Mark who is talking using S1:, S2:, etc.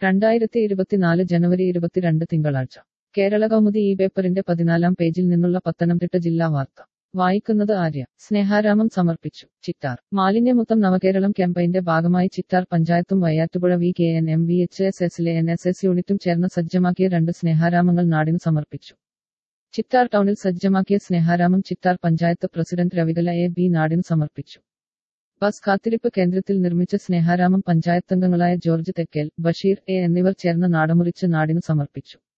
S1: രണ്ടായിരത്തി ഇരുപത്തിനാല് ജനുവരി ഇരുപത്തിരണ്ട് തിങ്കളാഴ്ച കേരള കൗമുദി ഈ പേപ്പറിന്റെ പതിനാലാം പേജിൽ നിന്നുള്ള പത്തനംതിട്ട ജില്ലാ വാർത്ത വായിക്കുന്നത് ആര്യ സ്നേഹാരാമം സമർപ്പിച്ചു ചിറ്റാർ മാലിന്യമുക്തം നവകേരളം ക്യാമ്പയിന്റെ ഭാഗമായി ചിറ്റാർ പഞ്ചായത്തും Vayyattupuzha V K N M V H S എസിലെ എൻ എസ് എസ് യൂണിറ്റും ചേർന്ന് സജ്ജമാക്കിയ രണ്ട് സ്നേഹാരാമങ്ങൾ നാടിന് സമർപ്പിച്ചു ചിറ്റാർ ടൗണിൽ സജ്ജമാക്കിയ Sneharamam Chittar panchayat president Ravikala A B നാടിന് സമർപ്പിച്ചു ബസ് കാത്തിരിപ്പ് കേന്ദ്രത്തിൽ നിർമ്മിച്ച സ്നേഹാരാമം പഞ്ചായത്തംഗങ്ങളായ ജോർജ് തെക്കേൽ ബഷീർ എ എന്നിവർ ചേർന്ന് നാടമുറിച്ച് നാടിന് സമർപ്പിച്ചു